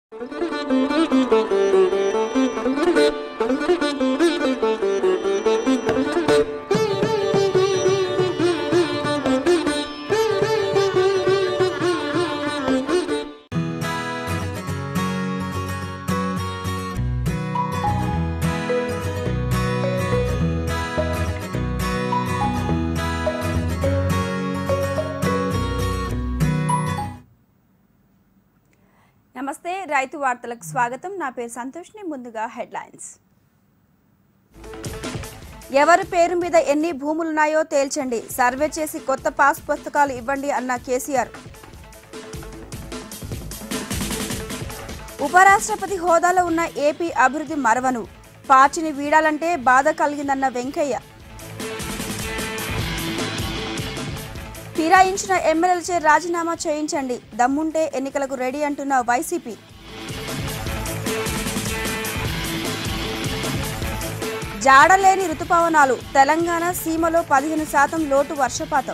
నమస్తే రైతు వార్తలకు స్వాగతం నా పేరు సంతోష్ని ముందుగా హెడ్లైన్స్ ఎవరి పేరు మీద ఎన్ని భూములున్నాయో తేల్చండి సర్వే చేసి కొత్త పాస్ పుస్తకాలు ఇవ్వండి అన్న కేసీఆర్ ఉపరాష్ట్రపతి హోదాలో ఉన్న ఏపీ అభివృద్ధి మరవను పార్టీని వీడాలంటే బాధ కలిగిందన్న వెంకయ్య ఫిరాయించిన ఎమ్మెల్యేలచే రాజీనామా చేయించండి దమ్ముంటే ఎన్నికలకు రెడీ అంటున్న వైసీపీ జాడలేని రుతుపవనాలు తెలంగాణ సీమలో పదిహేను శాతం లోటు వర్షపాతం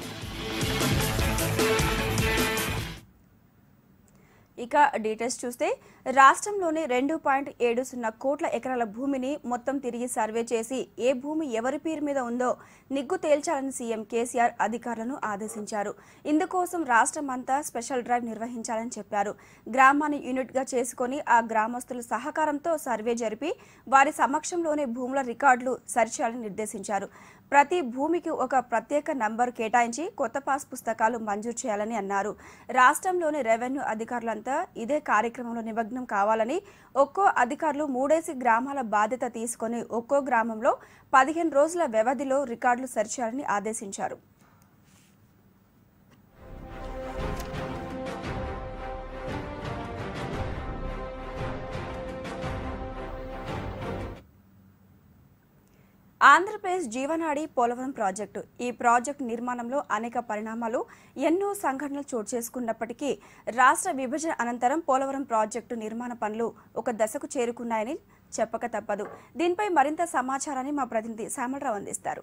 ఇక డీటెయిల్స్ చూస్తే రాష్ట్రంలోని రెండు పాయింట్ ఏడు సున్నా కోట్ల ఎకరాల భూమిని మొత్తం తిరిగి సర్వే చేసి ఏ భూమి ఎవరి పేరు మీద ఉందో నిగ్గు తేల్చాలని సీఎం కేసీఆర్ అధికారులను ఆదేశించారు ఇందుకోసం రాష్ట్రం అంతా స్పెషల్ డ్రైవ్ నిర్వహించాలని చెప్పారు గ్రామాన్ని యూనిట్గా చేసుకొని ఆ గ్రామస్తుల సహకారంతో సర్వే జరిపి వారి సమక్షంలోనే భూముల రికార్డులు సరిచేయాలని నిర్దేశించారు ప్రతి భూమికి ఒక ప్రత్యేక నంబర్ కేటాయించి కొత్త పాస్ పుస్తకాలు మంజూరు చేయాలని అన్నారు రాష్ట్రంలోని రెవెన్యూ అధికారులంతా ఇదే కార్యక్రమంలో నిమగ్నం కావాలని ఒక్కో అధికారులు మూడేసి గ్రామాల బాధ్యత తీసుకొని ఒక్కో గ్రామంలో పదిహేను రోజుల వ్యవధిలో రికార్డులు సరిచేయాలని ఆదేశించారు ఆంధ్రప్రదేశ్ జీవనాడి పోలవరం ప్రాజెక్టు ఈ ప్రాజెక్టు నిర్మాణంలో అనేక పరిణామాలు ఎన్నో సంఘటనలు చోటు చేసుకున్నప్పటికీ రాష్ట్ర విభజన అనంతరం పోలవరం ప్రాజెక్టు నిర్మాణ పనులు ఒక దశకు చేరుకున్నాయని చెప్పక తప్పదు దీనిపై మరింత సమాచారాన్ని మా ప్రతినిధి శ్యామలరావు అందిస్తారు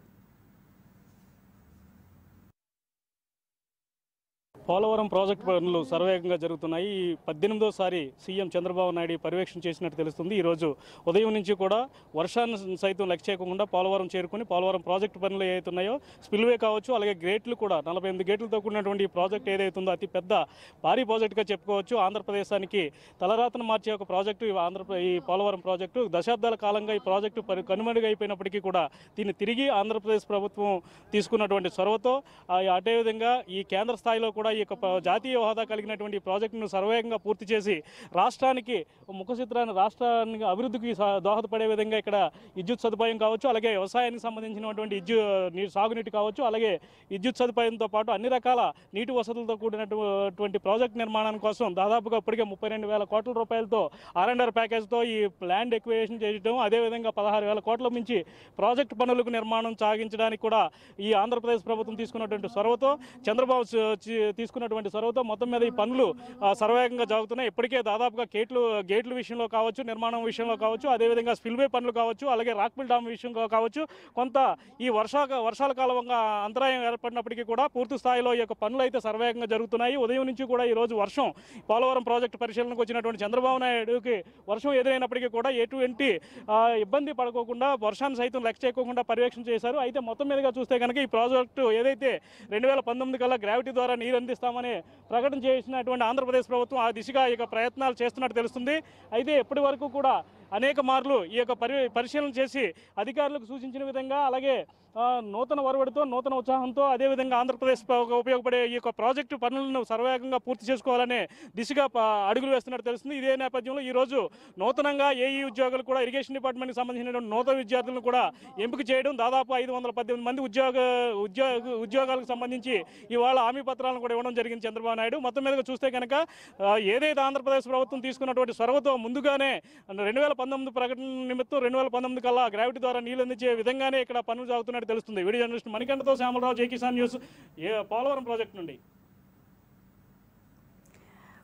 పోలవరం ప్రాజెక్టు పనులు సర్వేగంగా జరుగుతున్నాయి ఈ పద్దెనిమిదోసారి సీఎం చంద్రబాబు నాయుడు పర్యవేక్షణ చేసినట్టు తెలుస్తుంది ఈరోజు ఉదయం నుంచి కూడా వర్షాన్ని సైతం లెక్క చేయకుండా పోలవరం చేరుకుని పోలవరం ప్రాజెక్టు పనులు ఏవైతున్నాయో స్పిల్వే కావచ్చు అలాగే గేట్లు కూడా నలభై ఎనిమిది గేట్లతో కూడినటువంటి ఈ ప్రాజెక్ట్ ఏదైతుందో అతి పెద్ద భారీ ప్రాజెక్టుగా చెప్పుకోవచ్చు ఆంధ్రప్రదేశానికి తలరాతను మార్చే ఒక ప్రాజెక్టు ఈ ఆంధ్ర ఈ పోలవరం ప్రాజెక్టు దశాబ్దాల కాలంగా ఈ ప్రాజెక్టు పరి కనుమరుగైపోయినప్పటికీ కూడా దీన్ని తిరిగి ఆంధ్రప్రదేశ్ ప్రభుత్వం తీసుకున్నటువంటి చొరవతో ఆ, అదేవిధంగా ఈ కేంద్ర స్థాయిలో కూడా ఈ యొక్క ప- జాతీయ హోదా కలిగినటువంటి ఈ ప్రాజెక్టును సర్వేగంగా పూర్తి చేసి రాష్ట్రానికి ముఖచిత్రాన్ని రాష్ట్రానికి అభివృద్ధికి స- దోహదపడే విధంగా ఇక్కడ విద్యుత్ సదుపాయం కావచ్చు అలాగే వ్యవసాయానికి సంబంధించినటువంటి విద్యు నీ- సాగునీటి కావచ్చు అలాగే విద్యుత్ సదుపాయంతో పాటు అన్ని రకాల నీటి వసతులతో కూడినటువంటి ప్రాజెక్ట్ నిర్మాణం కోసం దాదాపుగా ఇప్పటికే ముప్పై రెండు వేల కోట్ల రూపాయలతో ఆర్ అండ్ ఆర్ ప్యాకేజ్తో ఈ ల్యాండ్ ఎక్వేషన్ చేయడం అదేవిధంగా పదహారు వేల కోట్ల మించి ప్రాజెక్ట్ పనులకు నిర్మాణం సాగించడానికి కూడా ఈ ఆంధ్రప్రదేశ్ ప్రభుత్వం తీసుకున్నటువంటి చొరవతో చంద్రబాబు చ- చి- తీసుకున్నటువంటి చొరవతో మొత్తం మీద ఈ పనులు ఆ, సర్వేగంగా జరుగుతున్నాయి ఇప్పటికే దాదాపుగా గేట్లు గేట్ల విషయంలో కావచ్చు నిర్మాణం విషయంలో కావచ్చు అదేవిధంగా స్పిల్వే పనులు కావచ్చు అలాగే రాక్పిల్ డామ్ విషయంలో కావచ్చు కొంత ఈ వర్షా వర్షాల కాలంగా అంతరాయం ఏర్పడినప్పటికీ కూడా పూర్తి స్థాయిలో ఈ యొక్క పనులు అయితే సర్వేగంగా జరుగుతున్నాయి ఉదయం నుంచి కూడా ఈ రోజు వర్షం పోలవరం ప్రాజెక్టు పరిశీలనకు వచ్చినటువంటి చంద్రబాబు నాయుడుకి వర్షం ఎదురైనప్పటికీ కూడా ఎటువంటి ఆ, ఇబ్బంది పడుకోకుండా వర్షాన్ని సైతం లెక్క చేయకుండా పర్యవేక్షణ చేశారు అయితే మొత్తం మీదుగా చూస్తే కనుక ఈ ప్రాజెక్టు ఏదైతే రెండు వేల పంతొమ్మిది కల్లా గ్రావిటీ ద్వారా నీరు అందిస్తామని ప్రకటన చేసినటువంటి ఆంధ్రప్రదేశ్ ప్రభుత్వం ఆ దిశగా ఈ యొక్క ప్రయత్నాలు చేస్తున్నట్టు తెలుస్తుంది అయితే ఇప్పటి వరకు కూడా అనేక మార్లు ఈ యొక్క పరి పరిశీలన చేసి అధికారులకు సూచించిన విధంగా అలాగే ఆ, నూతన వరవడితో నూతన ఉత్సాహంతో అదేవిధంగా ఆంధ్రప్రదేశ్ ప- ఉపయోగపడే ఈ యొక్క ప్రాజెక్టు పనులను సర్వేగంగా పూర్తి చేసుకోవాలనే దిశగా ప- అడుగులు వేస్తున్నట్టు తెలుస్తుంది ఇదే నేపథ్యంలో ఈరోజు నూతనంగా ఏఈ ఉద్యోగులు కూడా ఇరిగేషన్ డిపార్ట్మెంట్కి సంబంధించినటువంటి నూతన విద్యార్థులను కూడా ఎంపిక చేయడం దాదాపు ఐదు వందల పద్దెనిమిది మంది ఉద్యోగ ఉద్యోగ ఉద్యోగాలకు సంబంధించి ఇవాళ హామీ పత్రాలను కూడా ఇవ్వడం జరిగింది చంద్రబాబు నాయుడు మొత్తం మీదగా చూస్తే కనుక ఆ, ఏదైతే ఆంధ్రప్రదేశ్ ప్రభుత్వం తీసుకున్నటువంటి చొరవతో ముందుగానే రెండు వేల పంతొమ్మిది ప్రకటన నిమిత్తం రెండు వేల పంతొమ్మిది కల్లా గ్రావిటీ ద్వారా నీళ్ళు అందించే విధంగానే ఇక్కడ పనులు సాగుతున్నట్టు తెలుస్తుంది వీడియో జర్నలిస్ట్ మణికంఠతో శ్యామలరావు జే కిసాన్ న్యూస్ ఏ పోలవరం ప్రాజెక్ట్ నుండి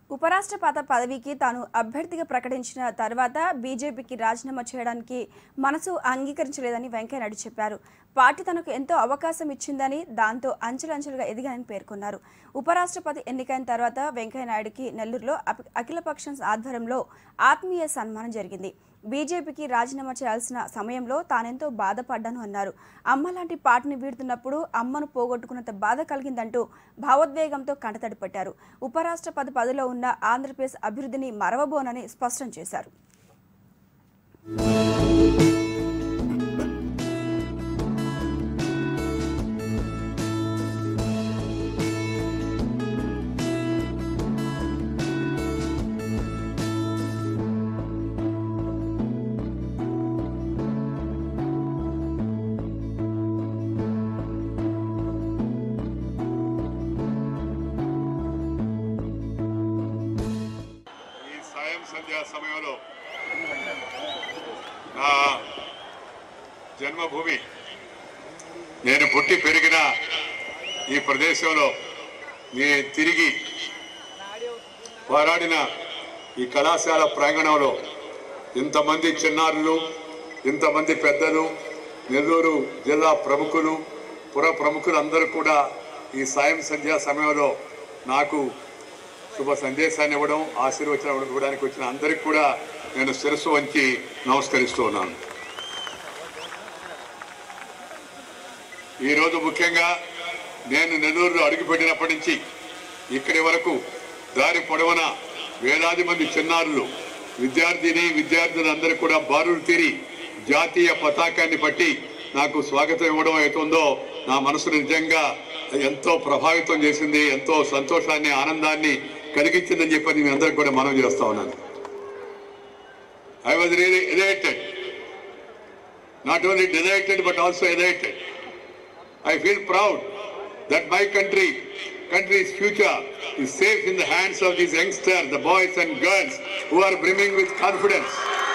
ఉపరాష్ట్రపతి పదవికి తాను అభ్యర్థిగా ప్రకటించిన తర్వాత బీజేపీకి రాజీనామా చేయడానికి మనసు అంగీకరించలేదని వెంకయ్యనాయుడు చెప్పారు పార్టీ తనకు ఎంతో అవకాశం ఇచ్చిందని దాంతో అంచెలంచెలుగా ఎదిగానని పేర్కొన్నారు ఉపరాష్ట్రపతి ఎన్నికైన తర్వాత వెంకయ్యనాయుడికి నెల్లూరులో అప- అఖిలపక్షం ఆధ్వర్యంలో ఆత్మీయ సన్మానం జరిగింది బీజేపీకి రాజీనామా చేయాల్సిన సమయంలో తానెంతో బాధపడ్డాను అన్నారు అమ్మ లాంటి పార్టీని వీడుతున్నప్పుడు అమ్మను పోగొట్టుకున్నంత బాధ కలిగిందంటూ భావోద్వేగంతో కంటతడి పెట్టారు ఉపరాష్ట్రపతి పదవిలో ఉన్న ఆంధ్రప్రదేశ్ అభివృద్ధిని మరవబోనని స్పష్టం చేశారు ఈ సాయం సంధ్యా సమయంలో నా జన్మభూమి నేను పుట్టి పెరిగిన ఈ ప్రదేశంలో నేను తిరిగి పోరాడిన ఈ కళాశాల ప్రాంగణంలో ఇంతమంది చిన్నారులు ఇంతమంది పెద్దలు నెల్లూరు జిల్లా ప్రముఖులు పుర ప్రముఖులు అందరూ కూడా ఈ సాయం సంధ్యా సమయంలో నాకు శుభ సందేశాన్ని ఇవ్వడం ఆశీర్వచనం ఇవ్వడానికి వచ్చిన అందరికి కూడా నేను శిరస్సు వంచి నమస్కరిస్తూ ఉన్నాను ఈరోజు ముఖ్యంగా నేను నెల్లూరులో అడుగుపెట్టినప్పటి నుంచి ఇక్కడి వరకు దారి పొడవున వేలాది మంది చిన్నారులు విద్యార్థిని విద్యార్థులందరూ కూడా బారులు తీరి జాతీయ పతాకాన్ని పట్టి నాకు స్వాగతం ఇవ్వడం అవుతుందో నా మనసు నిజంగా ఎంతో ప్రభావితం చేసింది ఎంతో సంతోషాన్ని ఆనందాన్ని కలిగించిందని చెప్పి మీ అందరికి కూడా మనం చేస్తా ఉన్నాను I was really elated not only delighted but also elated I feel proud that my country, country's future is safe in the hands of these youngsters, the boys and girls who are brimming with confidence.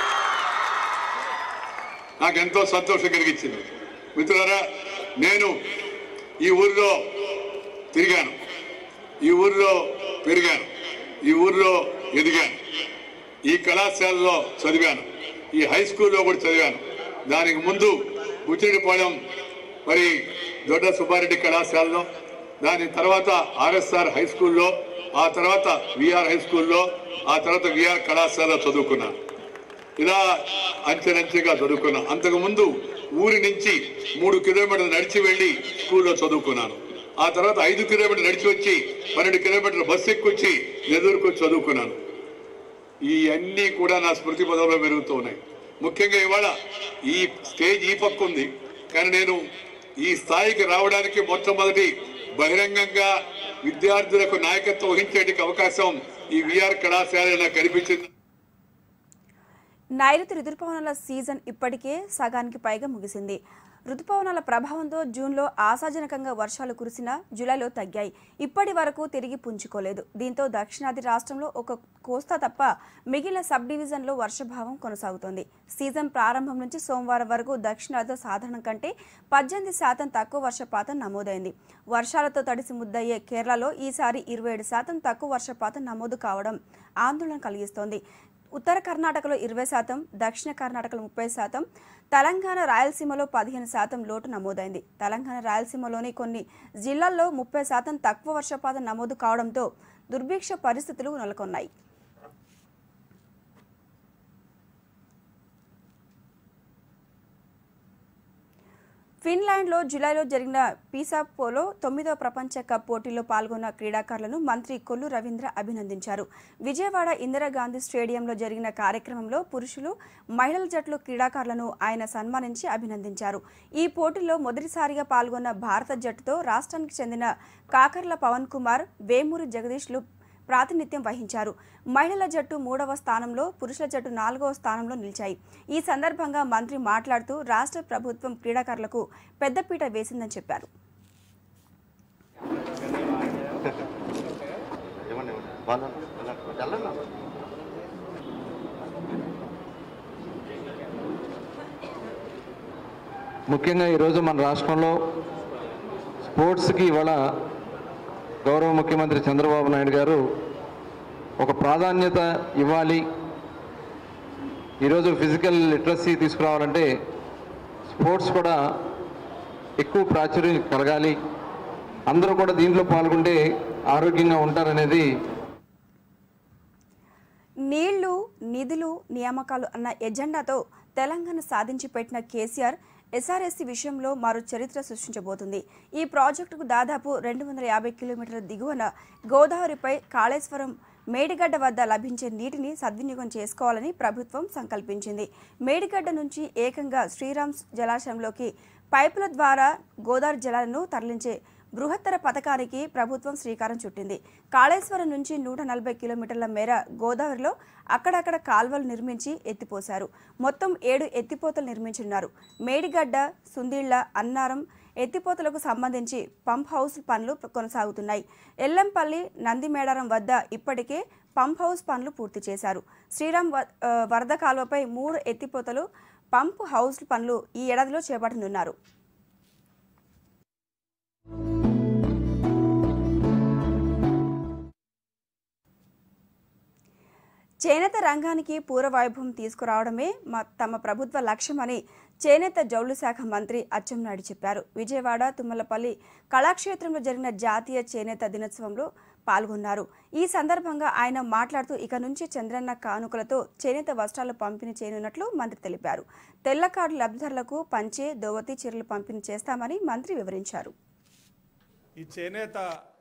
నాకు ఎంతో సంతోషం కలిగించింది మిత్రులారా నేను ఈ ఊరిలో తిరిగాను ఈ ఊరిలో పెరిగాను ఈ ఊరిలో ఎదిగాను ఈ కళాశాలలో చదివాను ఈ హై స్కూల్లో కూడా చదివాను దానికి ముందు బుచ్చిరెడ్డిపాలెం మరి దొడ్డ సుబ్బారెడ్డి కళాశాలలో దాని తర్వాత ఆర్ఎస్ఆర్ హై స్కూల్లో ఆ తర్వాత విఆర్ హై స్కూల్లో ఆ తర్వాత విఆర్ కళాశాలలో చదువుకున్నాను ఇలా అంచెలంచెగా చదువుకున్నా అంతకు ముందు ఊరి నుంచి మూడు కిలోమీటర్లు నడిచి వెళ్ళి స్కూల్లో చదువుకున్నాను ఆ తర్వాత ఐదు కిలోమీటర్లు నడిచి వచ్చి పన్నెండు కిలోమీటర్లు బస్సు ఎక్కి వచ్చి నెల్లూరుకు వచ్చి చదువుకున్నాను ఈ అన్నీ కూడా నా స్మృతి పదంలో పెరుగుతూ ఉన్నాయి ముఖ్యంగా ఇవాళ ఈ స్టేజ్ ఈ పక్క ఉంది కానీ నేను ఈ స్థాయికి రావడానికి మొట్టమొదటి బహిరంగంగా విద్యార్థులకు నాయకత్వం వహించేటికి అవకాశం ఈ విఆర్ కళాశాల నాకు కనిపించింది నైరుతి రుతుపవనాల సీజన్ ఇప్పటికే సగానికి పైగా ముగిసింది రుతుపవనాల ప్రభావంతో జూన్లో ఆశాజనకంగా వర్షాలు కురిసినా జూలైలో తగ్గాయి ఇప్పటి వరకు తిరిగి పుంజుకోలేదు దీంతో దక్షిణాది రాష్ట్రంలో ఒక కోస్తా తప్ప మిగిలిన సబ్ డివిజన్లో వర్షభావం కొనసాగుతోంది సీజన్ ప్రారంభం నుంచి సోమవారం వరకు దక్షిణాదిలో సాధారణం కంటే పద్దెనిమిది శాతం తక్కువ వర్షపాతం నమోదైంది వర్షాలతో తడిసి ముద్దయ్యే కేరళలో ఈసారి ఇరవై ఏడు శాతం తక్కువ వర్షపాతం నమోదు కావడం ఆందోళన కలిగిస్తోంది ఉత్తర కర్ణాటకలో ఇరవై శాతం దక్షిణ కర్ణాటకలో ముప్పై శాతం తెలంగాణ రాయలసీమలో పదిహేను శాతం లోటు నమోదైంది తెలంగాణ రాయలసీమలోని కొన్ని జిల్లాల్లో ముప్పై శాతం తక్కువ వర్షపాతం నమోదు కావడంతో దుర్భిక్ష పరిస్థితులు నెలకొన్నాయి ఫిన్లాండ్లో జూలైలో జరిగిన పీసా పోలో తొమ్మిదవ ప్రపంచ కప్ పోటీలో పాల్గొన్న క్రీడాకారులను మంత్రి కొల్లు రవీంద్ర అభినందించారు విజయవాడ ఇందిరాగాంధీ స్టేడియంలో జరిగిన కార్యక్రమంలో పురుషులు మహిళల జట్లు క్రీడాకారులను ఆయన సన్మానించి అభినందించారు ఈ పోటీలో మొదటిసారిగా పాల్గొన్న భారత జట్టుతో రాష్ట్రానికి చెందిన కాకర్ల పవన్ కుమార్ వేమూరి జగదీష్లు ప్రాతినిధ్యం వహించారు మహిళల జట్టు మూడవ స్థానంలో పురుషుల జట్టు నాలుగవ స్థానంలో నిలిచాయి ఈ సందర్భంగా మంత్రి మాట్లాడుతూ రాష్ట్ర ప్రభుత్వం క్రీడాకారులకు పెద్దపీట వేసిందని చెప్పారు ఇవ్వండి ఇవ్వండి బాగా వెళ్ళండి ముఖ్యంగా ఈరోజు మన రాష్ట్రంలో స్పోర్ట్స్కి ఇవాళ గౌరవ ముఖ్యమంత్రి చంద్రబాబు నాయుడు గారు ఒక ప్రాధాన్యత ఇవ్వాలి ఈరోజు ఫిజికల్ లిటరసీ తీసుకురావాలంటే స్పోర్ట్స్ కూడా ఎక్కువ ప్రాచుర్యం కలగాలి అందరూ కూడా దీంట్లో పాల్గొంటే ఆరోగ్యంగా ఉంటారనేది నీళ్లు నిధులు నియామకాలు అన్న ఎజెండాతో తెలంగాణ సాధించి పెట్టిన కేసీఆర్ ఎస్ఆర్ఎస్సీ విషయంలో మరో చరిత్ర సృష్టించబోతుంది ఈ ప్రాజెక్టుకు దాదాపు రెండు వందల యాభై కిలోమీటర్ల దిగువన గోదావరిపై కాళేశ్వరం మేడిగడ్డ వద్ద లభించే నీటిని సద్వినియోగం చేసుకోవాలని ప్రభుత్వం సంకల్పించింది మేడిగడ్డ నుంచి ఏకంగా శ్రీరామ్స్ జలాశయంలోకి పైపుల ద్వారా గోదావరి జలాలను తరలించే బృహత్తర పథకానికి ప్రభుత్వం శ్రీకారం చుట్టింది కాళేశ్వరం నుంచి నూట నలభై కిలోమీటర్ల మేర గోదావరిలో అక్కడక్కడ కాల్వలు నిర్మించి ఎత్తిపోశారు మొత్తం ఏడు ఎత్తిపోతలు నిర్మించున్నారు మేడిగడ్డ సుందిళ్ల అన్నారం ఎత్తిపోతలకు సంబంధించి పంప్ హౌస్ పనులు కొనసాగుతున్నాయి ఎల్లంపల్లి నందిమేడారం వద్ద ఇప్పటికే పంప్ హౌస్ పనులు పూర్తి చేశారు శ్రీరామ్ వ- ఆ, వరద కాలువపై మూడు ఎత్తిపోతలు పంప్ హౌస్ పనులు ఈ ఏడాదిలో చేపట్టనున్నారు చేనేత రంగానికి పూర్వవైభవం తీసుకురావడమే మా తమ ప్రభుత్వ లక్ష్యమని చేనేత జౌళి శాఖ మంత్రి అచ్చెన్నాయుడు చెప్పారు విజయవాడ తుమ్మలపల్లి కళాక్షేత్రంలో జరిగిన జాతీయ చేనేత దినోత్సవంలో పాల్గొన్నారు ఈ సందర్భంగా ఆయన మాట్లాడుతూ ఇక నుంచి చంద్రన్న కానుకలతో చేనేత వస్త్రాలు పంపిణీ చేయనున్నట్లు మంత్రి తెలిపారు తెల్ల కార్డు లబ్ధిదారులకు పంచే దోవతి చీరలు పంపిణీ చేస్తామని మంత్రి వివరించారు ఈ చేనేత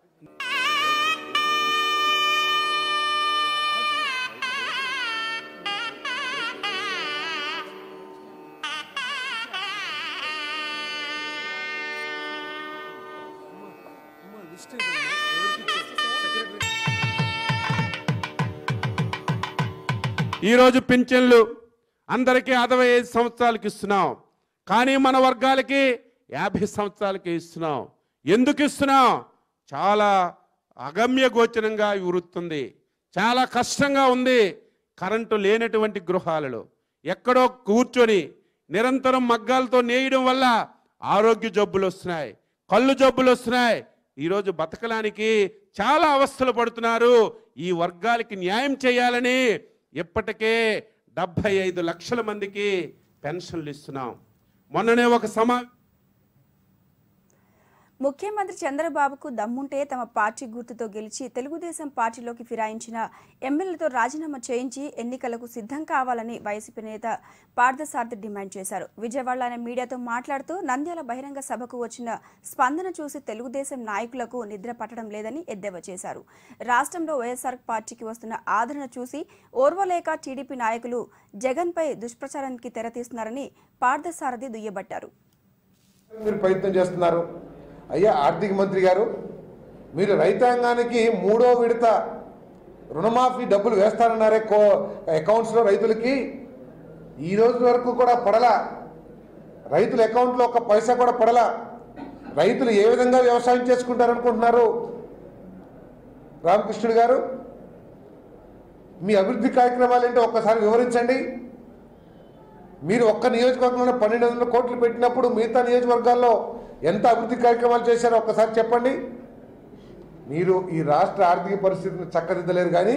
ఈరోజు పింఛన్లు అందరికీ అరవై ఐదు సంవత్సరాలకి ఇస్తున్నాం కానీ మన వర్గాలకి యాభై సంవత్సరాలకి ఇస్తున్నాం ఎందుకు ఇస్తున్నాం చాలా అగమ్య గోచరంగా ఈ వృత్తుంది చాలా కష్టంగా ఉంది కరెంటు లేనటువంటి గృహాలలో ఎక్కడో కూర్చొని నిరంతరం మగ్గాలతో నేయడం వల్ల ఆరోగ్య జబ్బులు వస్తున్నాయి కళ్ళు జబ్బులు వస్తున్నాయి ఈరోజు బతకడానికి చాలా అవస్థలు పడుతున్నారు ఈ వర్గాలకి న్యాయం చేయాలని ఇప్పటికే డెబ్భై ఐదు లక్షల మందికి పెన్షన్లు ఇస్తున్నాం మొన్ననే ఒక సమా ముఖ్యమంత్రి చంద్రబాబుకు దమ్ముంటే తమ పార్టీ గుర్తుతో గెలిచి తెలుగుదేశం పార్టీలోకి ఫిరాయించిన ఎమ్మెల్యేలతో రాజీనామా చేయించి ఎన్నికలకు సిద్ధం కావాలని వైసీపీ నేత పార్థసారథి డిమాండ్ చేశారు విజయవాడలో ఆయన మీడియాతో మాట్లాడుతూ నంద్యాల బహిరంగ సభకు వచ్చిన స్పందన చూసి తెలుగుదేశం నాయకులకు నిద్ర పట్టడం లేదని ఎద్దేవా చేశారు రాష్ట్రంలో వైఎస్ఆర్ పార్టీకి వస్తున్న ఆదరణ చూసి ఓర్వలేక టీడీపీ నాయకులు జగన్పై దుష్ప్రచారానికి తెరతీస్తున్నారని పార్థసారథి దుయ్యబట్టారు మీరు ప్రయత్నం చేస్తున్నారు అయ్యా ఆర్థిక మంత్రి గారు మీరు రైతాంగానికి మూడో విడత రుణమాఫీ డబ్బులు వేస్తారన్నారే కో అకౌంట్స్లో రైతులకి ఈ రోజు వరకు కూడా పడలా రైతుల అకౌంట్లో ఒక పైసా కూడా పడలా రైతులు ఏ విధంగా వ్యవసాయం చేసుకుంటారనుకుంటున్నారు రామకృష్ణుడు గారు మీ అభివృద్ధి కార్యక్రమాలు ఏంటో ఒక్కసారి వివరించండి మీరు ఒక్క నియోజకవర్గంలో పన్నెండు వందల కోట్లు పెట్టినప్పుడు మిగతా నియోజకవర్గాల్లో ఎంత అభివృద్ధి కార్యక్రమాలు చేశారో ఒక్కసారి చెప్పండి మీరు ఈ రాష్ట్ర ఆర్థిక పరిస్థితిని చక్కదిద్దలేరు కానీ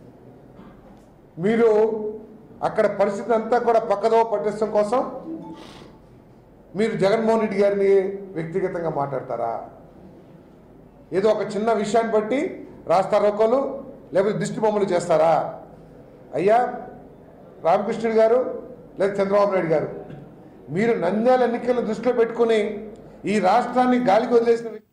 మీరు అక్కడ పరిస్థితి అంతా కూడా పక్కదో పట్టించడం కోసం మీరు జగన్మోహన్ రెడ్డి గారిని వ్యక్తిగతంగా మాట్లాడతారా ఏదో ఒక చిన్న విషయాన్ని బట్టి రాస్తా రోకోలు లేకపోతే దిష్టి బొమ్మలు చేస్తారా అయ్యా రామకృష్ణుడు గారు లేదా చంద్రబాబు నాయుడు గారు మీరు నంద్యాల ఎన్నికలను దృష్టిలో పెట్టుకుని ఈ రాష్ట్రాన్ని గాలికి వదిలేసిన వ్యక్తి-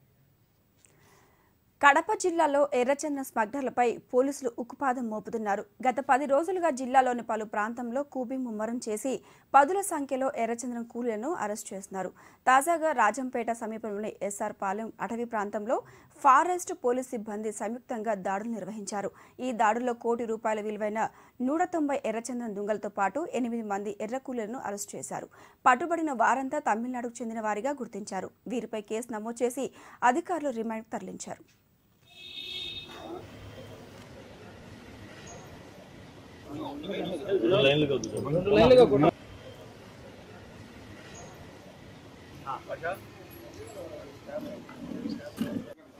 కడప జిల్లాలో ఎర్రచందనం స్మగ్లర్లపై పోలీసులు ఉక్కుపాదం మోపుతున్నారు గత పది రోజులుగా జిల్లాలోని పలు ప్రాంతంలో కూబింగ్ ముమ్మరం చేసి పదుల సంఖ్యలో ఎర్రచందనం కూలీలను అరెస్ట్ చేస్తున్నారు తాజాగా రాజంపేట సమీపంలోని ఎస్ఆర్ పాలెం అటవీ ప్రాంతంలో ఫారెస్ట్ పోలీస్ సిబ్బంది సంయుక్తంగా దాడులు నిర్వహించారు ఈ దాడుల్లో కోటి రూపాయల విలువైన నూట తొంభై ఎర్రచందనం దుంగలతో పాటు ఎనిమిది మంది ఎర్ర కూలీలను అరెస్ట్ చేశారు పట్టుబడిన వారంతా తమిళనాడుకు చెందిన వారిగా గుర్తించారు వీరిపై కేసు నమోదు చేసి అధికారులు రిమాండ్ తరలించారు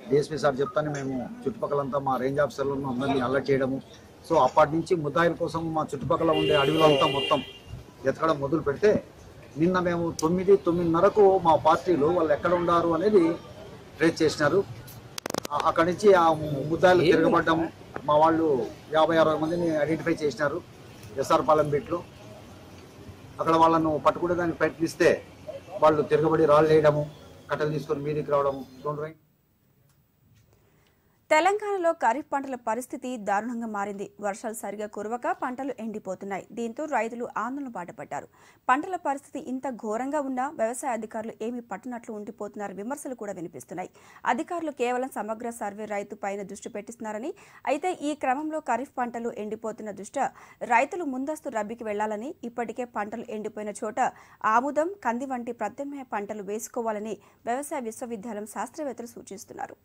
డిఎస్పీ సార్ చెప్తానే మేము చుట్టుపక్కలంతా మా రేంజ్ ఆఫీసర్లను అందరినీ అలర్ట్ చేయడము సో అప్పటి నుంచి ముద్దాయిల కోసం మా చుట్టుపక్కల ఉండే అడవులంతా మొత్తం ఎతకడం మొదలు పెడితే నిన్న మేము తొమ్మిది తొమ్మిదిన్నరకు మా పార్టీలు వాళ్ళు ఎక్కడ ఉన్నారు అనేది ట్రేస్ చేసినారు ఆ- అక్కడి నుంచి ఆ ముద్దాయిలు తిరగబడ్డం మా వాళ్ళు యాభై అరవై మందిని ఐడెంటిఫై చేసినారు ఎస్ఆర్ పాలెం బీట్లో అక్కడ వాళ్ళను పట్టుకునే దానికి ప్రయత్నిస్తే వాళ్ళు తిరగబడి రాళ్ళు వేయడము కట్టెలు తీసుకొని మీదికి రావడము డోంట్ రైట్ తెలంగాణలో ఖరీఫ్ పంటల పరిస్థితి దారుణంగా మారింది వర్షాలు సరిగా కురవక పంటలు ఎండిపోతున్నాయి దీంతో రైతులు ఆందోళన బాటపడ్డారు పంటల పరిస్థితి ఇంత ఘోరంగా ఉన్నా వ్యవసాయ అధికారులు ఏమీ పట్టనట్లు ఉండిపోతున్నారు విమర్శలు కూడా వినిపిస్తున్నాయి అధికారులు కేవలం సమగ్ర సర్వే రైతు పైన దృష్టి పెట్టిస్తున్నారని అయితే ఈ క్రమంలో ఖరీఫ్ పంటలు ఎండిపోతున్న దృష్ట్యా రైతులు ముందస్తు రబీకి వెళ్లాలని ఇప్పటికే పంటలు ఎండిపోయిన చోట ఆముదం కంది వంటి ప్రత్యామ్నాయ పంటలు వేసుకోవాలని వ్యవసాయ విశ్వవిద్యాలయం శాస్త్రవేత్తలు సూచిస్తున్నారు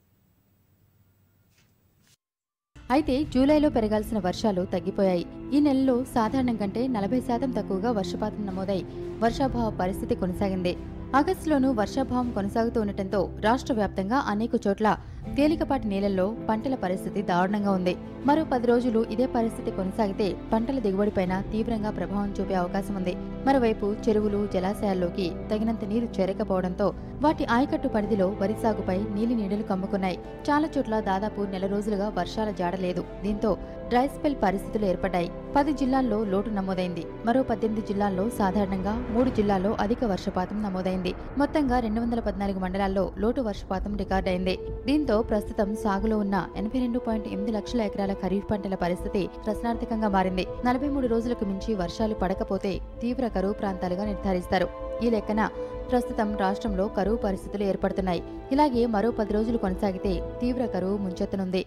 అయితే జూలైలో పెరగాల్సిన వర్షాలు తగ్గిపోయాయి ఈ నెలలో సాధారణం కంటే నలభై శాతం తక్కువగా వర్షపాతం నమోదై వర్షాభావ పరిస్థితి కొనసాగింది ఆగస్టులోనూ వర్షాభావం కొనసాగుతూ ఉండటంతో రాష్ట్ర వ్యాప్తంగా అనేక చోట్ల తేలికపాటి నేలల్లో పంటల పరిస్థితి దారుణంగా ఉంది మరో పది రోజులు ఇదే పరిస్థితి కొనసాగితే పంటల దిగుబడిపైన తీవ్రంగా ప్రభావం చూపే అవకాశం ఉంది మరోవైపు చెరువులు జలాశయాల్లోకి తగినంత నీరు చేరకపోవడంతో వాటి ఆయకట్టు పరిధిలో వరి సాగుపై నీలి నీడలు కమ్ముకున్నాయి చాలా చోట్ల దాదాపు నెల రోజులుగా వర్షాల జాడలేదు దీంతో డ్రై స్పెల్ పరిస్థితులు ఏర్పడ్డాయి పది జిల్లాల్లో లోటు నమోదైంది మరో పద్దెనిమిది జిల్లాల్లో సాధారణంగా మూడు జిల్లాల్లో అధిక వర్షపాతం నమోదైంది మొత్తంగా రెండు వందల పద్నాలుగు మండలాల్లో లోటు వర్షపాతం రికార్డైంది దీంతో ప్రస్తుతం సాగులో ఉన్న ఎనభై రెండు పాయింట్ ఎనిమిది లక్షల ఎకరాల ఖరీఫ్ పంటల పరిస్థితి ప్రశ్నార్థకంగా మారింది నలభై మూడు రోజులకు మించి వర్షాలు పడకపోతే తీవ్ర కరువు ప్రాంతాలుగా నిర్ధారిస్తారు ఈ లెక్కన ప్రస్తుతం రాష్ట్రంలో కరువు పరిస్థితులు ఏర్పడుతున్నాయి ఇలాగే మరో పది రోజులు కొనసాగితే తీవ్ర కరువు ముంచెత్తనుంది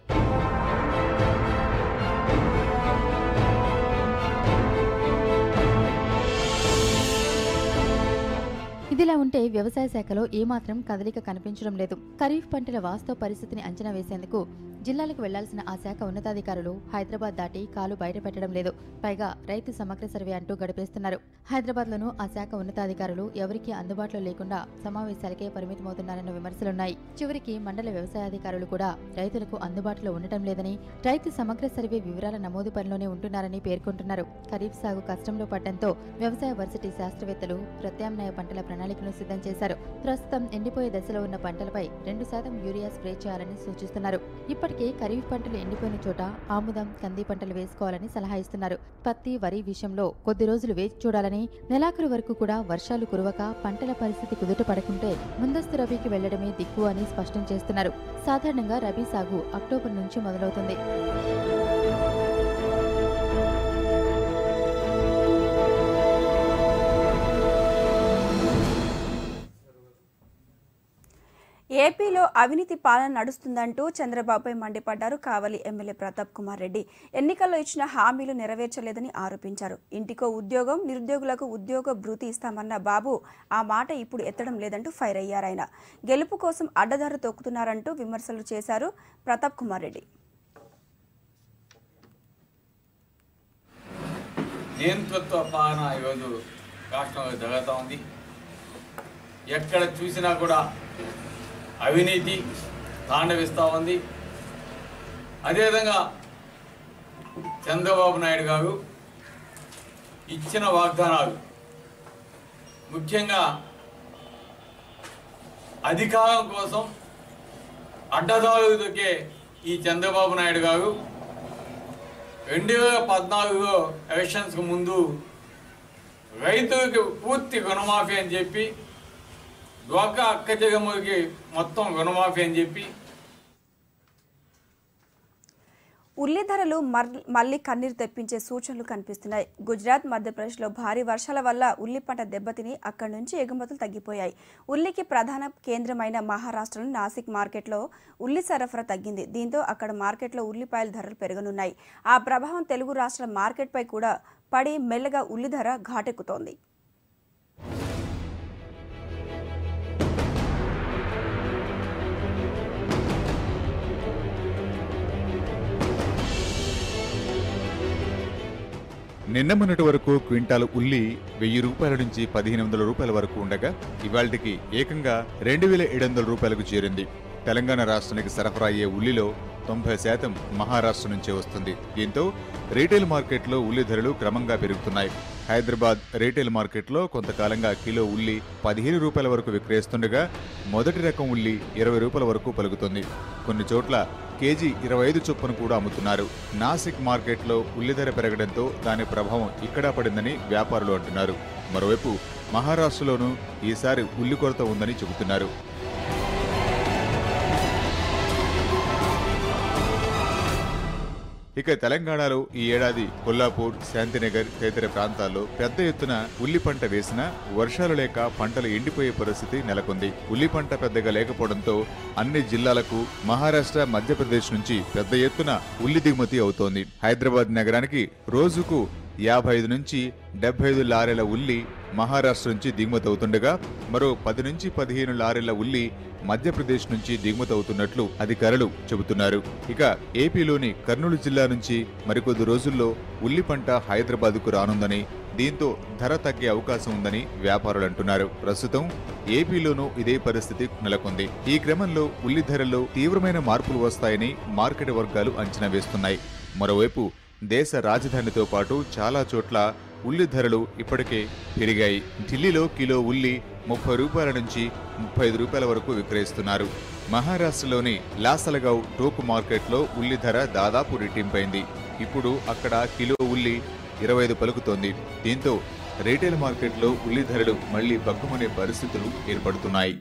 ఇదిలా ఉంటే వ్యవసాయ శాఖలో ఏమాత్రం కదలిక కనిపించడం లేదు ఖరీఫ్ పంటల వాస్తవ పరిస్థితిని అంచనా వేసేందుకు జిల్లాలకు వెళ్లాల్సిన ఆ శాఖ ఉన్నతాధికారులు హైదరాబాద్ దాటి కాలు బయట పెట్టడం లేదు పైగా రైతు సమగ్ర సర్వే అంటూ గడిపేస్తున్నారు హైదరాబాద్ లోనూ ఆ శాఖ ఉన్నతాధికారులు ఎవరికీ అందుబాటులో లేకుండా సమావేశాలకే పరిమితమవుతున్నారన్న విమర్శలున్నాయి చివరికి మండల వ్యవసాయాధికారులు కూడా రైతులకు అందుబాటులో ఉండటం లేదని రైతు సమగ్ర సర్వే వివరాల నమోదు పనిలోనే ఉంటున్నారని పేర్కొంటున్నారు ఖరీఫ్ సాగు కష్టంలో పడ్డంతో వ్యవసాయ వర్సిటీ శాస్త్రవేత్తలు ప్రత్యామ్నాయ పంటల ప్రణాళికను సిద్ధం చేశారు ప్రస్తుతం ఎండిపోయే దశలో ఉన్న పంటలపై రెండు శాతం యూరియా స్ప్రే చేయాలని సూచిస్తున్నారు ఇప్పటికే ఖరీఫ్ పంటలు ఎండిపోయిన చోట ఆముదం కంది పంటలు వేసుకోవాలని సలహా ఇస్తున్నారు పత్తి వరి విషయంలో కొద్ది రోజులు వేచి చూడాలని నెలాఖరు వరకు కూడా వర్షాలు కురవక పంటల పరిస్థితి కుదుట పడకుంటే ముందస్తు రబీకి వెళ్లడమే దిక్కు అని స్పష్టం చేస్తున్నారు సాధారణంగా రబీ సాగు అక్టోబర్ నుంచి మొదలవుతుంది ఏపీలో అవినీతి పాలన నడుస్తుందంటూ చంద్రబాబుపై మండిపడ్డారు కావలి ఎమ్మెల్యే ప్రతాప్ కుమార్ రెడ్డి ఎన్నికల్లో ఇచ్చిన హామీలు నెరవేర్చలేదని ఆరోపించారు ఇంటికో ఉద్యోగం నిరుద్యోగులకు ఉద్యోగ భృతి ఇస్తామన్న బాబు ఆ మాట ఇప్పుడు ఎత్తడం లేదంటూ ఫైర్ అయ్యారాయన గెలుపు కోసం అడ్డదారు తొక్కుతున్నారంటూ విమర్శలు చేశారు ప్రతాప్ కుమార్ రెడ్డి నియంతృత్వ పాలన ఈరోజు రాష్ట్రంలో జరుగుతూ ఉంది ఎక్కడ చూసినా కూడా అవినీతి తాండవిస్తూ ఉంది అదేవిధంగా చంద్రబాబు నాయుడు గారు ఇచ్చిన వాగ్దానాలు ముఖ్యంగా అధికారం కోసం అడ్డదారులు దొక్కే ఈ చంద్రబాబు నాయుడు గారు రెండు వేల పద్నాలుగులో ఎలక్షన్స్కి ముందు రైతులకు పూర్తి రుణమాఫీ అని చెప్పి డ్వాక్రా అక్క జగమ్మకి మొత్తం రుణమాఫీ అని చెప్పి ఉల్లి ధరలు మర్- మళ్లీ కన్నీరు తెప్పించే సూచనలు కనిపిస్తున్నాయి గుజరాత్ మధ్యప్రదేశ్లో భారీ వర్షాల వల్ల ఉల్లి పంట దెబ్బతిని అక్కడి నుంచి ఎగుమతులు తగ్గిపోయాయి ఉల్లికి ప్రధాన కేంద్రమైన మహారాష్ట్రలోని నాసిక్ మార్కెట్లో ఉల్లి సరఫరా తగ్గింది దీంతో అక్కడ మార్కెట్లో ఉల్లిపాయల ధరలు పెరగనున్నాయి ఆ ప్రభావం తెలుగు రాష్ట్రాల మార్కెట్పై కూడా పడి మెల్లగా ఉల్లి ధర ఘాటెక్కుతోంది నిన్న మొన్నటి వరకు క్వింటాల్ ఉల్లి వెయ్యి రూపాయల నుంచి పదిహేను వందల రూపాయల వరకు ఉండగా ఇవాళకి ఏకంగా రెండు వేల ఏడు వందల రూపాయలకు చేరింది తెలంగాణ రాష్ట్రానికి సరఫరా అయ్యే ఉల్లిలో తొంభై శాతం మహారాష్ట్ర నుంచే వస్తుంది దీంతో రీటైల్ మార్కెట్లో ఉల్లి ధరలు క్రమంగా పెరుగుతున్నాయి హైదరాబాద్ రీటైల్ మార్కెట్లో కొంతకాలంగా కిలో ఉల్లి పదిహేను రూపాయల వరకు విక్రయిస్తుండగా మొదటి రకం ఉల్లి ఇరవై రూపాయల వరకు పలుకుతుంది కొన్ని చోట్ల కేజీ ఇరవై ఐదు చొప్పున కూడా అమ్ముతున్నారు నాసిక్ మార్కెట్లో ఉల్లి ధర పెరగడంతో దాని ప్రభావం ఇక్కడా పడిందని వ్యాపారులు అంటున్నారు మరోవైపు మహారాష్ట్రలోనూ ఈసారి ఉల్లి కొరత ఉందని చెబుతున్నారు ఇక తెలంగాణలో ఈ ఏడాది కొల్లాపూర్ శాంతినగర్ తదితర ప్రాంతాల్లో పెద్ద ఎత్తున ఉల్లి పంట వేసినా వర్షాలు లేక పంటలు ఎండిపోయే పరిస్థితి నెలకొంది ఉల్లి పంట పెద్దగా లేకపోవడంతో అన్ని జిల్లాలకు మహారాష్ట్ర మధ్యప్రదేశ్ నుంచి పెద్ద ఎత్తున ఉల్లి దిగుమతి అవుతోంది హైదరాబాద్ నగరానికి రోజుకు యాభై ఐదు నుంచి డెబ్బై ఐదు లారీల ఉల్లి మహారాష్ట్ర నుంచి దిగుమతి అవుతుండగా మరో పది నుంచి పదిహేను లారీల ఉల్లి మధ్యప్రదేశ్ నుంచి దిగుమతి అవుతున్నట్లు అధికారులు చెబుతున్నారు ఇక ఏపీలోని కర్నూలు జిల్లా నుంచి మరికొద్ది రోజుల్లో ఉల్లి పంట హైదరాబాద్కు రానుందని దీంతో ధర తగ్గే అవకాశం ఉందని వ్యాపారులు అంటున్నారు ప్రస్తుతం ఏపీలోనూ ఇదే పరిస్థితి నెలకొంది ఈ క్రమంలో ఉల్లి ధరల్లో తీవ్రమైన మార్పులు వస్తాయని మార్కెట్ వర్గాలు అంచనా వేస్తున్నాయి మరోవైపు దేశ రాజధానితో పాటు చాలా చోట్ల ఉల్లి ధరలు ఇప్పటికే పెరిగాయి ఢిల్లీలో కిలో ఉల్లి ముప్పై రూపాయల నుంచి ముప్పై ఐదు రూపాయల వరకు విక్రయిస్తున్నారు మహారాష్ట్రలోని లాసలగావ్ టోకు మార్కెట్లో ఉల్లి ధర దాదాపు రెట్టింపైంది ఇప్పుడు అక్కడ కిలో ఉల్లి ఇరవై ఐదు పలుకుతోంది దీంతో రీటైల్ మార్కెట్లో ఉల్లి ధరలు మళ్లీ బగ్గుమనే పరిస్థితులు ఏర్పడుతున్నాయి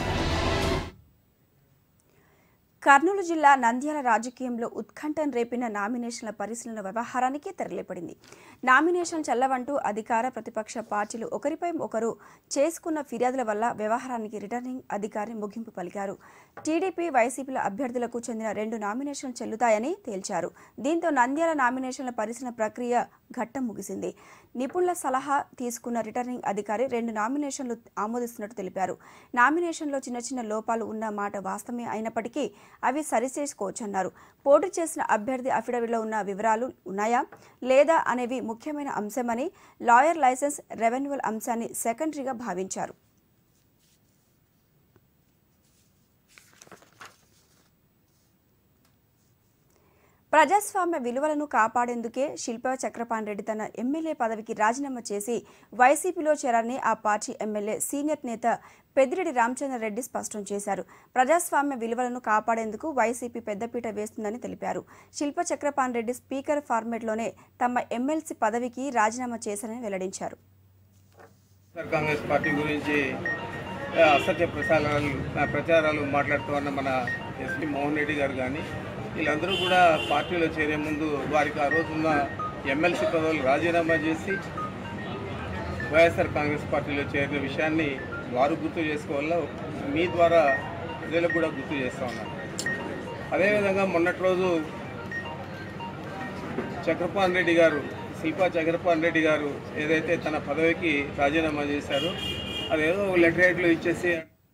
కర్నూలు జిల్లా నంద్యాల రాజకీయంలో ఉత్కంఠను రేపిన నామినేషన్ల పరిశీలన వ్యవహారానికి తెరలేపడింది నామినేషన్ చల్లవంటూ అధికార ప్రతిపక్ష పార్టీలు ఒకరిపై ఒకరు చేసుకున్న ఫిర్యాదుల వల్ల వ్యవహారానికి రిటర్నింగ్ అధికారి ముగింపు పలికారు టీడీపీ వైసీపీల అభ్యర్థులకు చెందిన రెండు నామినేషన్లు చెల్లుతాయని తేల్చారు దీంతో నంద్యాల నామినేషన్ల పరిశీలన ప్రక్రియ ఘట్టం ముగిసింది నిపుణుల సలహా తీసుకున్న రిటర్నింగ్ అధికారి రెండు నామినేషన్లు ఆమోదిస్తున్నట్టు తెలిపారు నామినేషన్లో చిన్న చిన్న లోపాలు ఉన్న మాట వాస్తవమే అయినప్పటికీ అవి సరిచేసుకోవచ్చన్నారు పోటీ చేసిన అభ్యర్థి అఫిడవిట్లో ఉన్న వివరాలు ఉన్నాయా లేదా అనేవి ముఖ్యమైన అంశమని లాయర్ లైసెన్స్ రెవెన్యూవల్ అంశాన్ని సెకండరీగా భావించారు ప్రజాస్వామ్య విలువలను కాపాడేందుకే శిల్పా చక్రపాణి రెడ్డి తన ఎమ్మెల్యే పదవికి రాజీనామా చేసి వైసీపీలో చేరారని ఆ పార్టీ ఎమ్మెల్యే సీనియర్ నేత పెద్దిరెడ్డి రామచంద్రారెడ్డి స్పష్టం చేశారు ప్రజాస్వామ్య విలువలను కాపాడేందుకు వైసీపీ పెద్దపీట వేస్తుందని తెలిపారు శిల్ప చక్రపాణి రెడ్డి స్పీకర్ ఫార్మేట్లోనే తమ ఎమ్మెల్సీ పదవికి రాజీనామా చేశారని వెల్లడించారు వైఎస్ఆర్ కాంగ్రెస్ పార్టీ గురించి ఆ, అసత్య ప్రచారాలు ఆ, ప్రచారాలు మాట్లాడుతూ ఉన్న మన ఎస్పీ మోహన్ రెడ్డి గారు కానీ వీళ్ళందరూ కూడా పార్టీలో చేరే ముందు వారికి ఆ రోజున్న ఎమ్మెల్సీ పదవులు రాజీనామా చేసి వైఎస్ఆర్ కాంగ్రెస్ పార్టీలో చేరిన విషయాన్ని వారు గుర్తు చేసుకోవాల మీ ద్వారా ప్రజలకు కూడా గుర్తు చేస్తూ ఉన్నారు అదేవిధంగా మొన్నటి రోజు చక్రపాణి రెడ్డి గారు శిల్పా చక్రపాణి రెడ్డి గారు ఏదైతే తన పదవికి రాజీనామా చేశారో అదేదో లెటరేట్లు ఇచ్చేసి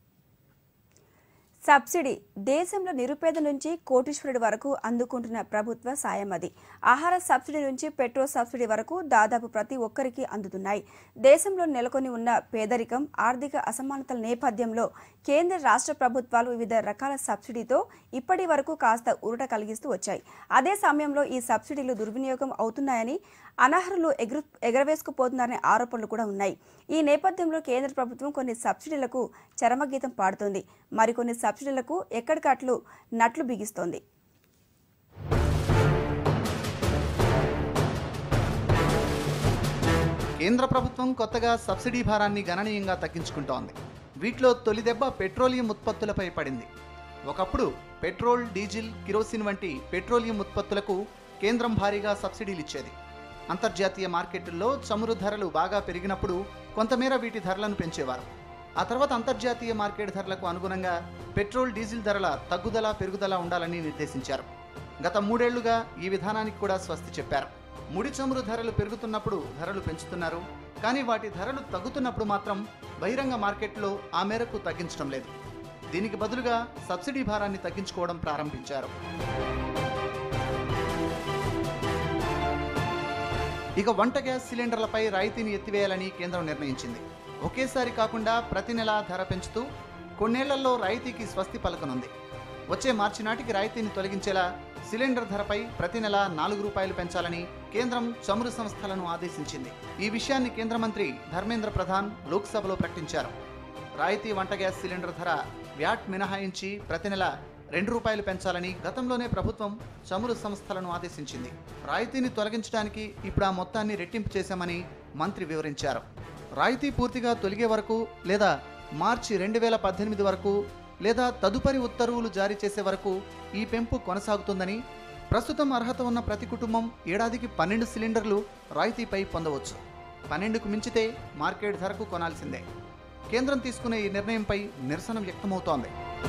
సబ్సిడీ దేశంలో నిరుపేద నుంచి కోటీశ్వరుడి వరకు అందుకుంటున్న ప్రభుత్వ సాయం అది ఆహార సబ్సిడీ నుంచి పెట్రోల్ సబ్సిడీ వరకు దాదాపు ప్రతి ఒక్కరికి అందుతున్నాయి దేశంలో నెలకొని ఉన్న పేదరికం ఆర్థిక అసమానతల నేపథ్యంలో కేంద్ర రాష్ట్ర ప్రభుత్వాలు వివిధ రకాల సబ్సిడీతో ఇప్పటి వరకు కాస్త ఊరట కలిగిస్తూ వచ్చాయి అదే సమయంలో ఈ సబ్సిడీలు దుర్వినియోగం అవుతున్నాయని అనర్హులు ఎగురు ఎగరవేసుకుపోతున్నారనే ఆరోపణలు కూడా ఉన్నాయి ఈ నేపథ్యంలో కేంద్ర ప్రభుత్వం కొన్ని సబ్సిడీలకు చరమగీతం పాడుతోంది మరికొన్ని సబ్సిడీలకు ఎక్కడికట్లు నట్లు బిగిస్తోంది కేంద్ర ప్రభుత్వం కొత్తగా సబ్సిడీ భారాన్ని గణనీయంగా తగ్గించుకుంటోంది వీటిలో తొలి దెబ్బ పెట్రోలియం ఉత్పత్తులపై పడింది ఒకప్పుడు పెట్రోల్ డీజిల్ కిరోసిన్ వంటి పెట్రోలియం ఉత్పత్తులకు కేంద్రం భారీగా సబ్సిడీలు ఇచ్చేది అంతర్జాతీయ మార్కెట్టుల్లో చమురు ధరలు బాగా పెరిగినప్పుడు కొంతమేర వీటి ధరలను పెంచేవారు ఆ తర్వాత అంతర్జాతీయ మార్కెట్ ధరలకు అనుగుణంగా పెట్రోల్ డీజిల్ ధరల తగ్గుదల పెరుగుదల ఉండాలని నిర్దేశించారు గత మూడేళ్లుగా ఈ విధానానికి కూడా స్వస్తి చెప్పారు ముడి చమురు ధరలు పెరుగుతున్నప్పుడు ధరలు పెంచుతున్నారు కానీ వాటి ధరలు తగ్గుతున్నప్పుడు మాత్రం బహిరంగ మార్కెట్లో ఆ మేరకు తగ్గించడం లేదు దీనికి బదులుగా సబ్సిడీ భారాన్ని తగ్గించుకోవడం ప్రారంభించారు ఇక వంట గ్యాస్ సిలిండర్లపై రాయితీని ఎత్తివేయాలని కేంద్రం నిర్ణయించింది ఒకేసారి కాకుండా ప్రతి నెల ధర పెంచుతూ కొన్నేళ్లలో రాయితీకి స్వస్తి పలకనుంది వచ్చే మార్చి నాటికి రాయితీని తొలగించేలా సిలిండర్ ధరపై ప్రతి నెల నాలుగు రూపాయలు పెంచాలని కేంద్రం చమురు సంస్థలను ఆదేశించింది ఈ విషయాన్ని కేంద్ర మంత్రి ధర్మేంద్ర ప్రధాన్ లోక్సభలో ప్రకటించారు రాయితీ వంట గ్యాస్ సిలిండర్ ధర వ్యాట్ మినహాయించి ప్రతి నెల రెండు రూపాయలు పెంచాలని గతంలోనే ప్రభుత్వం చమురు సంస్థలను ఆదేశించింది రాయితీని తొలగించడానికి ఇప్పుడు ఆ మొత్తాన్ని రెట్టింపు చేశామని మంత్రి వివరించారు రాయితీ పూర్తిగా తొలగే వరకు లేదా మార్చి రెండు వేల పద్దెనిమిది వరకు లేదా తదుపరి ఉత్తర్వులు జారీ చేసే వరకు ఈ పెంపు కొనసాగుతుందని ప్రస్తుతం అర్హత ఉన్న ప్రతి కుటుంబం ఏడాదికి పన్నెండు సిలిండర్లు రాయితీపై పొందవచ్చు పన్నెండుకు మించితే మార్కెట్ ధరకు కొనాల్సిందే కేంద్రం తీసుకునే ఈ నిర్ణయంపై నిరసన వ్యక్తమవుతోంది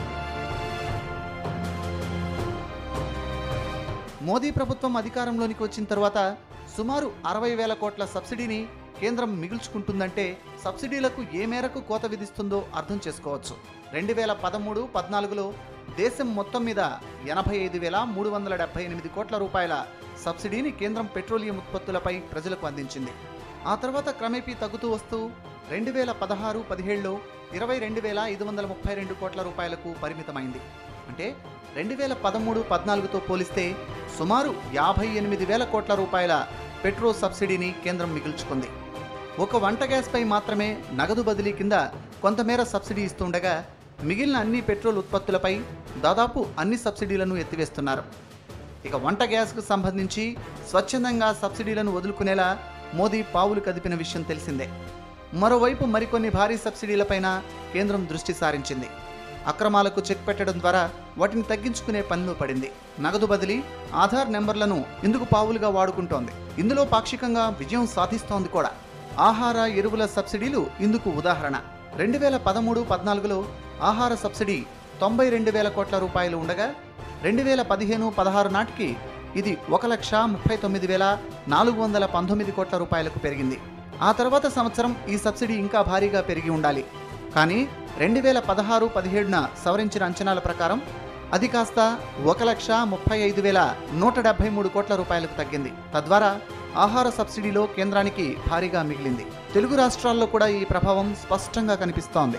మోదీ ప్రభుత్వం అధికారంలోనికి వచ్చిన తర్వాత సుమారు అరవై వేల కోట్ల సబ్సిడీని కేంద్రం మిగుల్చుకుంటుందంటే సబ్సిడీలకు ఏ మేరకు కోత విధిస్తుందో అర్థం చేసుకోవచ్చు రెండు వేల పదమూడు పద్నాలుగులో దేశం మొత్తం మీద ఎనభై ఐదు వేల మూడు వందల డెబ్బై ఎనిమిది కోట్ల రూపాయల సబ్సిడీని కేంద్రం పెట్రోలియం ఉత్పత్తులపై ప్రజలకు అందించింది ఆ తర్వాత క్రమేపీ తగ్గుతూ వస్తూ రెండు వేల పదహారు పదిహేడులో ఇరవై రెండు వేల ఐదు వందల ముప్పై రెండు కోట్ల రూపాయలకు పరిమితమైంది అంటే రెండు వేల పదమూడు పద్నాలుగుతో పోలిస్తే సుమారు యాభై ఎనిమిది వేల కోట్ల రూపాయల పెట్రోల్ సబ్సిడీని కేంద్రం మిగుల్చుకుంది ఒక వంట గ్యాస్పై మాత్రమే నగదు బదిలీ కింద కొంతమేర సబ్సిడీ ఇస్తుండగా మిగిలిన అన్ని పెట్రోల్ ఉత్పత్తులపై దాదాపు అన్ని సబ్సిడీలను ఎత్తివేస్తున్నారు ఇక వంట గ్యాస్కు సంబంధించి స్వచ్ఛందంగా సబ్సిడీలను వదులుకునేలా మోదీ పావులు కదిపిన విషయం తెలిసిందే మరోవైపు మరికొన్ని భారీ సబ్సిడీలపైన కేంద్రం దృష్టి సారించింది అక్రమాలకు చెక్ పెట్టడం ద్వారా వాటిని తగ్గించుకునే పనిలో పడింది నగదు బదిలీ ఆధార్ నెంబర్లను ఇందుకు పావులుగా వాడుకుంటోంది ఇందులో పాక్షికంగా విజయం సాధిస్తోంది కూడా ఆహార ఎరువుల సబ్సిడీలు ఇందుకు ఉదాహరణ రెండు వేల పదమూడు పద్నాలుగులో ఆహార సబ్సిడీ తొంభై రెండు వేల కోట్ల రూపాయలు ఉండగా రెండు వేల పదిహేను పదహారు నాటికి ఇది ఒక లక్ష ముప్పై తొమ్మిది వేల నాలుగు వందల పంతొమ్మిది కోట్ల రూపాయలకు పెరిగింది ఆ తర్వాత సంవత్సరం ఈ సబ్సిడీ ఇంకా భారీగా పెరిగి ఉండాలి కానీ రెండు వేల పదహారు పదిహేడున సవరించిన అంచనాల ప్రకారం అది కాస్త ఒక లక్ష ముప్పై ఐదు వేల నూట డెబ్బై మూడు కోట్ల రూపాయలకు తగ్గింది తద్వారా ఆహార సబ్సిడీలో కేంద్రానికి భారీగా మిగిలింది తెలుగు రాష్ట్రాల్లో కూడా ఈ ప్రభావం స్పష్టంగా కనిపిస్తోంది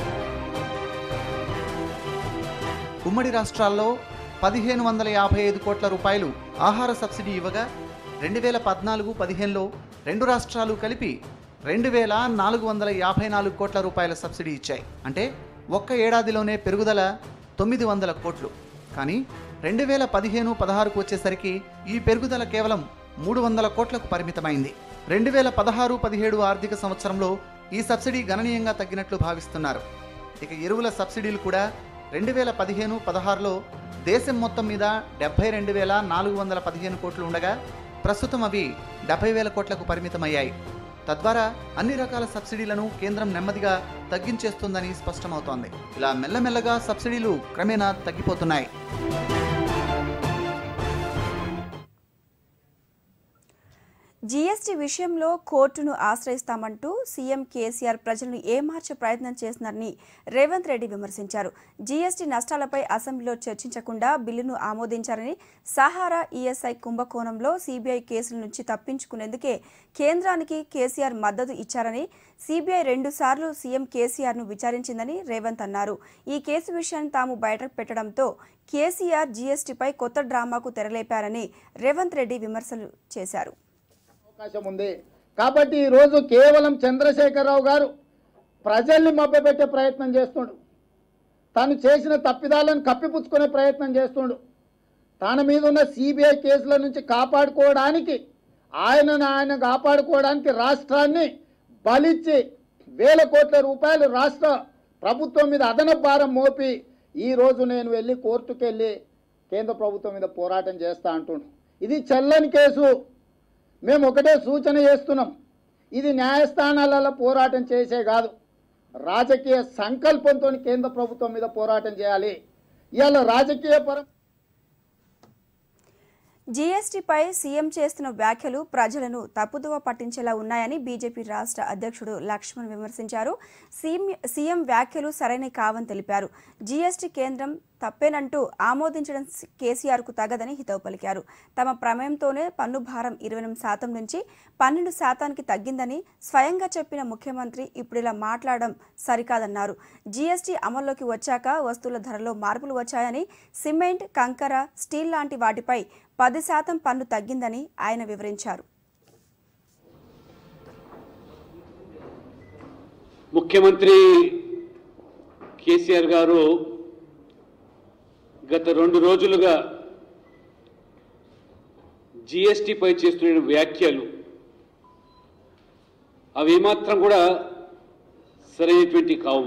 ఉమ్మడి రాష్ట్రాల్లో పదిహేను వందల యాభై ఐదు కోట్ల రూపాయలు ఆహార సబ్సిడీ ఇవ్వగా రెండు వేల పద్నాలుగు పదిహేనులో రెండు రాష్ట్రాలు కలిపి రెండు వేల నాలుగు వందల యాభై నాలుగు కోట్ల రూపాయల సబ్సిడీ ఇచ్చాయి అంటే ఒక్క ఏడాదిలోనే పెరుగుదల తొమ్మిది వందల కోట్లు కానీ రెండు వేల పదిహేను పదహారుకు వచ్చేసరికి ఈ పెరుగుదల కేవలం మూడు వందల కోట్లకు పరిమితమైంది రెండు వేల పదహారు పదిహేడు ఆర్థిక సంవత్సరంలో ఈ సబ్సిడీ గణనీయంగా తగ్గినట్లు భావిస్తున్నారు ఇక ఎరువుల సబ్సిడీలు కూడా రెండు వేల పదిహేను పదహారులో దేశం మొత్తం మీద డెబ్బై రెండు వేల నాలుగు వందల పదిహేను కోట్లు ఉండగా ప్రస్తుతం అవి డెబ్బై వేల కోట్లకు పరిమితమయ్యాయి తద్వారా అన్ని రకాల సబ్సిడీలను కేంద్రం నెమ్మదిగా తగ్గించేస్తుందని స్పష్టమవుతోంది ఇలా మెల్లమెల్లగా సబ్సిడీలు క్రమేణా తగ్గిపోతున్నాయి జీఎస్టీ విషయంలో కోర్టును ఆశ్రయిస్తామంటూ సీఎం కేసీఆర్ ప్రజలను ఏమార్చే ప్రయత్నం చేస్తున్నారని రేవంత్ రెడ్డి విమర్శించారు జీఎస్టీ నష్టాలపై అసెంబ్లీలో చర్చించకుండా బిల్లును ఆమోదించారని సహారా ఈఎస్ఐ కుంభకోణంలో సీబీఐ కేసుల నుంచి తప్పించుకునేందుకే కేంద్రానికి కేసీఆర్ మద్దతు ఇచ్చారని సీబీఐ రెండుసార్లు సీఎం కేసీఆర్ను విచారించిందని రేవంత్ అన్నారు ఈ కేసు విషయాన్ని తాము బయటకు పెట్టడంతో కేసీఆర్ జీఎస్టీపై కొత్త డ్రామాకు తెరలేపారని రేవంత్ రెడ్డి విమర్శలు చేశారు అవకాశం ఉంది కాబట్టి ఈరోజు కేవలం చంద్రశేఖరరావు గారు ప్రజల్ని మభ్యపెట్టే ప్రయత్నం చేస్తుండు తాను చేసిన తప్పిదాలను కప్పిపుచ్చుకునే ప్రయత్నం చేస్తుండు తన మీద ఉన్న సిబిఐ కేసుల నుంచి కాపాడుకోవడానికి ఆయనను ఆయన కాపాడుకోవడానికి రాష్ట్రాన్ని బలిచ్చి వేల కోట్ల రూపాయలు రాష్ట్ర ప్రభుత్వం మీద అదనపు భారం మోపి ఈరోజు నేను వెళ్ళి కోర్టుకు వెళ్ళి కేంద్ర ప్రభుత్వం మీద పోరాటం చేస్తా అంటుండు ఇది చెల్లని కేసు మేము ఒకటే సూచన చేస్తున్నాం ఇది న్యాయస్థానాలలో పోరాటం చేసే కాదు రాజకీయ సంకల్పంతో కేంద్ర ప్రభుత్వం మీద పోరాటం చేయాలి ఇవాళ రాజకీయ పరం జీఎస్టీపై సీఎం చేస్తున్న వ్యాఖ్యలు ప్రజలను తప్పుదోవ పట్టించేలా ఉన్నాయని బీజేపీ రాష్ట్ర అధ్యక్షుడు లక్ష్మణ్ విమర్శించారు సీఎం సీఎం వ్యాఖ్యలు సరైన కావని తెలిపారు జీఎస్టీ కేంద్రం తప్పేనంటూ ఆమోదించడం కేసీఆర్కు తగదని హితవు పలికారు తమ ప్రమేయంతోనే పన్ను భారం ఇరవై ఎనిమిది శాతం నుంచి పన్నెండు శాతానికి తగ్గిందని స్వయంగా చెప్పిన ముఖ్యమంత్రి ఇప్పుడు ఇలా మాట్లాడడం సరికాదన్నారు జీఎస్టీ అమల్లోకి వచ్చాక వస్తువుల ధరలో మార్పులు వచ్చాయని సిమెంట్ కంకర స్టీల్ లాంటి వాటిపై పది శాతం పన్ను తగ్గిందని ఆయన వివరించారు ముఖ్యమంత్రి కేసీఆర్ గారు గత రెండు రోజులుగా జీఎస్టీపై చేస్తున్న వ్యాఖ్యలు అవి ఏమాత్రం కూడా సరైనటువంటి కావు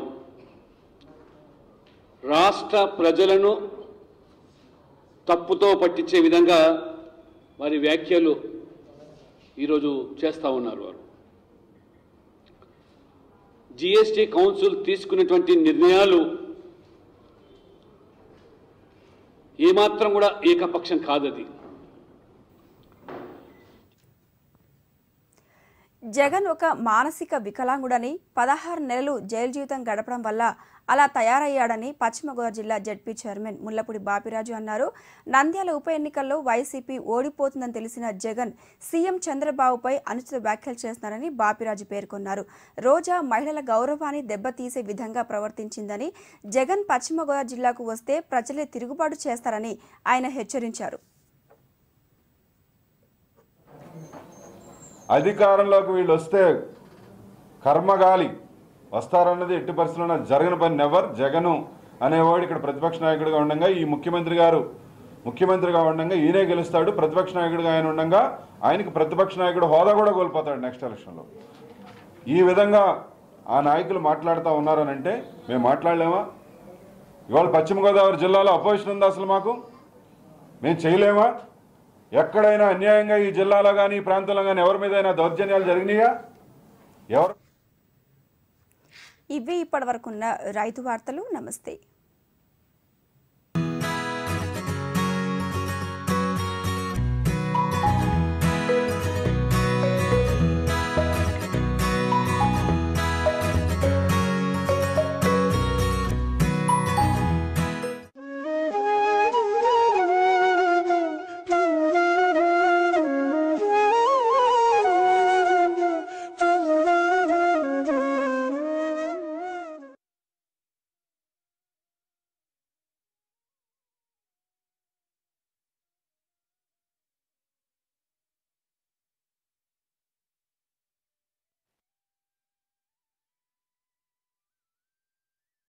రాష్ట్ర ప్రజలను తప్పుతో పట్టించే విధంగా వారి వ్యాఖ్యలు ఈరోజు చేస్తూ ఉన్నారు వారు జిఎస్టీ కౌన్సిల్ తీసుకున్నటువంటి నిర్ణయాలు ఏమాత్రం కూడా ఏకపక్షం కాదది జగన్ ఒక మానసిక వికలాంగుడని పదహారు నెలలు జైలు జీవితం గడపడం వల్ల అలా తయారయ్యాడని పశ్చిమ గోదావరి జిల్లా జడ్పీ చైర్మన్ ముల్లపూడి బాపిరాజు అన్నారు నంద్యాల ఉప ఎన్నికల్లో వైసీపీ ఓడిపోతుందని తెలిసిన జగన్ సీఎం చంద్రబాబుపై అనుచిత వ్యాఖ్యలు చేస్తున్నారని బాపిరాజు పేర్కొన్నారు రోజా మహిళల గౌరవాన్ని దెబ్బతీసే విధంగా ప్రవర్తించిందని జగన్ పశ్చిమ గోదావరి జిల్లాకు వస్తే ప్రజలే తిరుగుబాటు చేస్తారని ఆయన హెచ్చరించారు అధికారంలోకి వీళ్ళు వస్తే కర్మగాలి వస్తారన్నది ఎట్టి పరిస్థితుల్లో జరగని పని నెవర్ జగను అనేవాడు ఇక్కడ ప్రతిపక్ష నాయకుడిగా ఉండగా ఈ ముఖ్యమంత్రి గారు ముఖ్యమంత్రిగా ఉండగా ఈయనే గెలుస్తాడు ప్రతిపక్ష నాయకుడిగా ఆయన ఉండగా ఆయనకి ప్రతిపక్ష నాయకుడు హోదా కూడా కోల్పోతాడు నెక్స్ట్ ఎలక్షన్లో ఈ విధంగా ఆ నాయకులు మాట్లాడుతూ ఉన్నారనంటే మేము మాట్లాడలేమా ఇవాళ పశ్చిమ గోదావరి జిల్లాలో అపోజిషన్ ఉందా అసలు మాకు మేము చేయలేమా ఎక్కడైనా అన్యాయంగా ఈ జిల్లాలో కానీ ఈ ప్రాంతంలో కానీ ఎవరి మీదైనా దౌర్జన్యాలు జరిగినాయా ఎవరు ఇవి ఇప్పటివరకున్న రైతు వార్తలు నమస్తే